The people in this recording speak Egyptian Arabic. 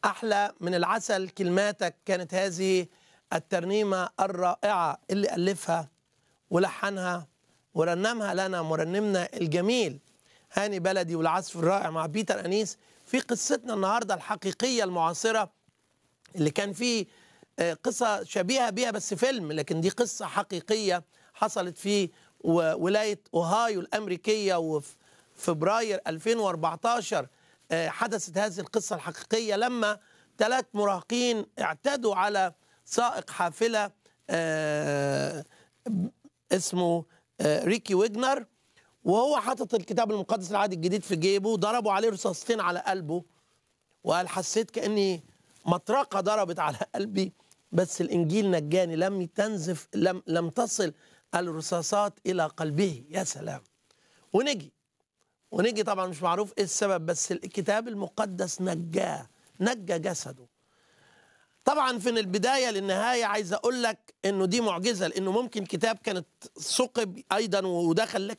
أحلى من العسل كلماتك كانت هذه الترنيمة الرائعة اللي ألفها ولحنها ورنمها لنا مرنمنا الجميل هاني بلدي والعزف الرائع مع بيتر أنيس في قصتنا النهاردة الحقيقية المعاصرة اللي كان فيه قصة شبيهة بيها بس فيلم لكن دي قصة حقيقية حصلت في ولاية أوهايو الأمريكية وفي فبراير 2014 حدثت هذه القصة الحقيقية لما ثلاث مراهقين اعتدوا على سائق حافلة اسمه ريكي ويجنر وهو حاطط الكتاب المقدس العهد الجديد في جيبه ضربوا عليه رصاصتين على قلبه وقال حسيت كأني مطرقة ضربت على قلبي بس الإنجيل نجاني لم تنزف لم لم تصل الرصاصات إلى قلبه يا سلام ونجي ونجي طبعا مش معروف ايه السبب بس الكتاب المقدس نجاه نجى جسده طبعا في البدايه للنهايه عايز اقول لك انه دي معجزه لانه ممكن كتاب كانت ثقب ايضا ودخل